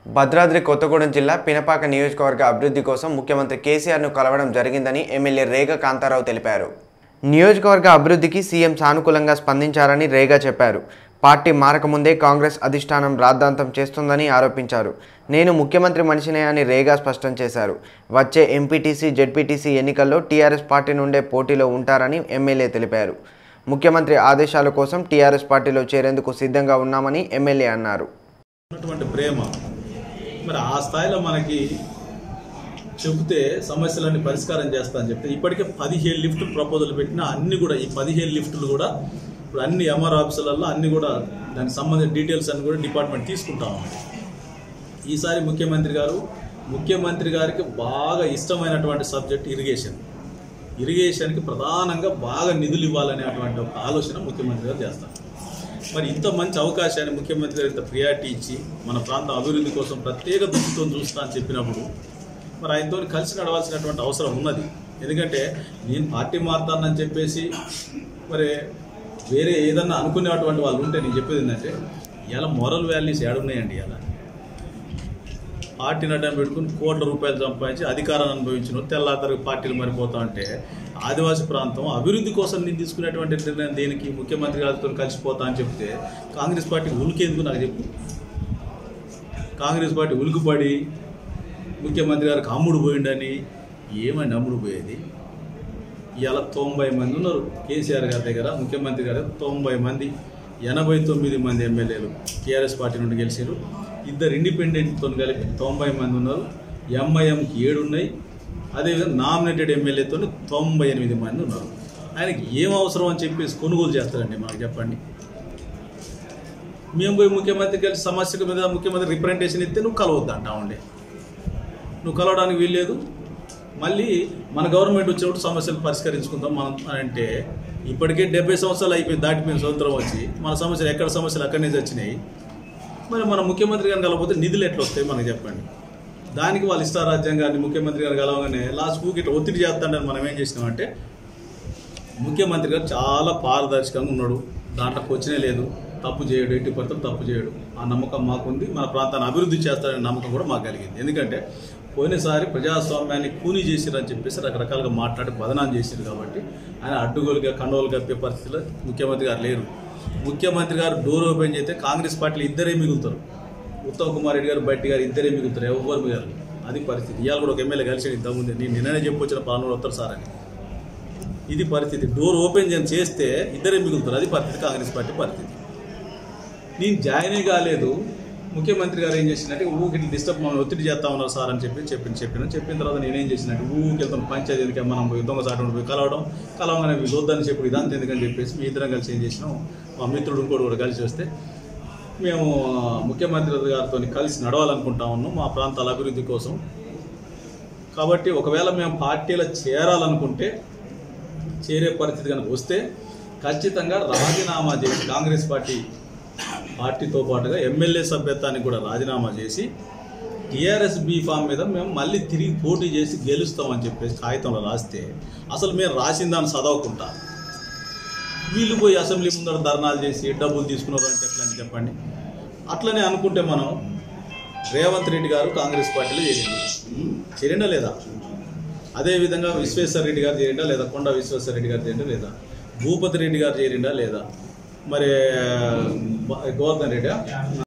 భద్రాద్రి కొత్తగూడెం జిల్లా పినపాక నియోజకవర్గ అభివృద్ధి కోసం ముఖ్యమంత్రి కేసీఆర్ను కలవడం జరిగిందని ఎమ్మెల్యే రేగ కాంతారావు తెలిపారు నియోజకవర్గ అభివృద్ధికి సీఎం సానుకూలంగా స్పందించారని రేగా చెప్పారు పార్టీ మారకముందే కాంగ్రెస్ అధిష్టానం రాద్ధాంతం చేస్తుందని ఆరోపించారు నేను ముఖ్యమంత్రి మనిషినే అని రేగా స్పష్టం చేశారు వచ్చే ఎంపీటీసీ జెడ్పీటీసీ ఎన్నికల్లో టీఆర్ఎస్ పార్టీ నుండే పోటీలో ఉంటారని ఎమ్మెల్యే తెలిపారు ముఖ్యమంత్రి ఆదేశాల కోసం టీఆర్ఎస్ పార్టీలో చేరేందుకు సిద్ధంగా ఉన్నామని ఎమ్మెల్యే అన్నారు ఉన్నటువంటి ప్రేమ మరి ఆ స్థాయిలో మనకి చెబితే సమస్యలన్నీ పరిష్కారం చేస్తా అని చెప్తే ఇప్పటికే పదిహేడు లిఫ్ట్ ప్రపోజల్ పెట్టినా అన్ని కూడా ఈ పదిహేడు లిఫ్టులు కూడా ఇప్పుడు అన్ని ఎంఆర్ ఆఫీసులలో అన్ని కూడా దానికి సంబంధించిన డీటెయిల్స్ అన్ని కూడా డిపార్ట్మెంట్ తీసుకుంటాం ఈసారి ముఖ్యమంత్రి గారు ముఖ్యమంత్రి గారికి బాగా ఇష్టమైనటువంటి సబ్జెక్ట్ ఇరిగేషన్ ఇరిగేషన్కి ప్రధానంగా బాగా నిధులు ఇవ్వాలనేటువంటి ఒక ఆలోచన ముఖ్యమంత్రి గారు చేస్తారు మరి ఇంత మంచి అవకాశాన్ని ముఖ్యమంత్రి గారు ఇంత ప్రియారిటీ ఇచ్చి మన ప్రాంతం అభివృద్ధి కోసం ప్రత్యేక దృష్టితో చూస్తా అని చెప్పినప్పుడు మరి ఆయనతో కలిసి నడవాల్సినటువంటి అవసరం ఉన్నది ఎందుకంటే నేను పార్టీ మారుతానని చెప్పేసి మరి వేరే ఏదన్నా అనుకునేటువంటి వాళ్ళు ఉంటే నేను చెప్పేది ఏంటంటే ఇలా మొరల్ వాల్యూస్ ఏడున్నాయండి ఇలా పార్టీని అడ్డం పెట్టుకుని కోట్ల రూపాయలు సంపాదించి అధికారాన్ని అనుభవించిన తెల్లాతరు పార్టీలు మారిపోతా ఉంటే ఆదివాసీ ప్రాంతం అభివృద్ధి కోసం నేను తీసుకునేటువంటి నిర్ణయం దేనికి ముఖ్యమంత్రి గారితో కలిసిపోతా అని చెప్తే కాంగ్రెస్ పార్టీ ఉలికేందుకు నాకు చెప్పు కాంగ్రెస్ పార్టీ ఉలికిపడి ముఖ్యమంత్రి గారికి అమ్ముడు పోయిండని ఏమని అమ్ముడు పోయేది ఇవాళ తొంభై మంది ఉన్నారు కేసీఆర్ గారి దగ్గర ముఖ్యమంత్రి గారు తొంభై మంది ఎనభై తొమ్మిది మంది ఎమ్మెల్యేలు టీఆర్ఎస్ పార్టీ నుండి గెలిచారు ఇద్దరు ఇండిపెండెంట్తో కలిపి తొంభై మంది ఉన్నారు ఎంఐఎంకి ఏడు ఉన్నాయి అదేవిధంగా నామినేటెడ్ ఎమ్మెల్యేతో తొంభై ఎనిమిది మంది ఉన్నారు ఆయనకి ఏం అవసరం అని చెప్పేసి కొనుగోలు చేస్తారండి మాకు చెప్పండి మేము పోయి ముఖ్యమంత్రి కలిసి సమస్యల మీద ముఖ్యమంత్రి రిప్రజెంటేషన్ ఇస్తే నువ్వు కలవద్దు అంటావుండే నువ్వు కలవడానికి వీల్లేదు మళ్ళీ మన గవర్నమెంట్ వచ్చినప్పుడు సమస్యలు పరిష్కరించుకుందాం మనం అని అంటే ఇప్పటికే డెబ్బై సంవత్సరాలు అయిపోయి దాటిపోయిన స్వతంత్రం వచ్చి మన సమస్యలు ఎక్కడ సమస్యలు అక్కడి నుంచి వచ్చినాయి మరి మన ముఖ్యమంత్రి గారిని కలవకపోతే నిధులు ఎట్లా వస్తాయి మనకు చెప్పండి దానికి వాళ్ళు ఇష్ట రాజ్యాంగాన్ని ముఖ్యమంత్రి గారు కలవగానే లాస్ట్ ఊకి ఇట్లా ఒత్తిడి చేస్తాడని మనం ఏం చేసినామంటే ముఖ్యమంత్రి గారు చాలా పారదర్శకంగా ఉన్నాడు దాంట్లో క్వశ్చనే లేదు తప్పు చేయడు ఎట్టి పరిస్థితులు తప్పు చేయడు ఆ నమ్మకం మాకుంది మన ప్రాంతాన్ని అభివృద్ధి చేస్తాడనే నమ్మకం కూడా మాకు కలిగింది ఎందుకంటే పోయినసారి ప్రజాస్వామ్యాన్ని కూని చేసిరని చెప్పేసి రకరకాలుగా మాట్లాడి బదనాం చేసిరు కాబట్టి ఆయన అడ్డుగోలుగా కండోలు కప్పే పరిస్థితిలో ముఖ్యమంత్రి గారు లేరు ముఖ్యమంత్రి గారు డోర్ ఓపెన్ చేస్తే కాంగ్రెస్ పార్టీలు ఇద్దరే మిగులుతారు ఉత్తమ్ కుమార్ రెడ్డి గారు బట్టి గారు ఇద్దరే మిగులుతారు ఎవరు మిగలరు అది పరిస్థితి ఇవాళ కూడా ఒక ఎమ్మెల్యే కలిసి ఇంతకుముందే నేను నిన్ననే చెప్పొచ్చిన పలానా వస్తారు సార్ అని ఇది పరిస్థితి డోర్ ఓపెన్ చేసి చేస్తే ఇద్దరే మిగులుతారు అది పరిస్థితి కాంగ్రెస్ పార్టీ పరిస్థితి నేను జాయిన్ కాలేదు ముఖ్యమంత్రి గారు ఏం చేసినట్టు ఊకి డిస్టర్బ్ మనం ఒత్తిడి చేస్తా ఉన్నారు సార్ అని చెప్పి చెప్పిన చెప్పిన చెప్పిన తర్వాత నేనేం చేసినట్టు ఊకి వెళ్తాం పంచాయతీ ఎందుకు మనం పోయి దొంగ సాటు పోయి కలవడం కలవగానే వీళ్ళు వద్దని చెప్పి ఇదంతా ఎందుకని చెప్పేసి మీ ఇద్దరం కలిసి ఏం చేసినాం మా మిత్రుడు ఇంకోటి కూడా కలిసి వస్తే మేము ముఖ్యమంత్రి గారితో కలిసి నడవాలనుకుంటా ఉన్నాం మా ప్రాంతాల అభివృద్ధి కోసం కాబట్టి ఒకవేళ మేము పార్టీలో చేరాలనుకుంటే చేరే పరిస్థితి కనుక వస్తే ఖచ్చితంగా రాజీనామా చేసి కాంగ్రెస్ పార్టీ పార్టీతో పాటుగా ఎమ్మెల్యే సభ్యత్వానికి కూడా రాజీనామా చేసి టీఆర్ఎస్ బీ ఫామ్ మీద మేము మళ్ళీ తిరిగి పోటీ చేసి గెలుస్తామని చెప్పేసి కాగితంలో రాస్తే అసలు మేము రాసిన దాన్ని చదవకుండా వీళ్ళు పోయి అసెంబ్లీ ముందర ధర్నాలు చేసి డబ్బులు తీసుకున్నారు అంటే ఎట్లా అని చెప్పండి అట్లనే అనుకుంటే మనం రేవంత్ రెడ్డి గారు కాంగ్రెస్ పార్టీలో చేరిండు చేరిండా లేదా అదేవిధంగా విశ్వేశ్వర రెడ్డి గారు చేరిండా లేదా కొండ విశ్వేశ్వర రెడ్డి గారు చేరిండా లేదా భూపతి రెడ్డి గారు చేరిండా లేదా మరి గోవర్ధన్ రెడ్డి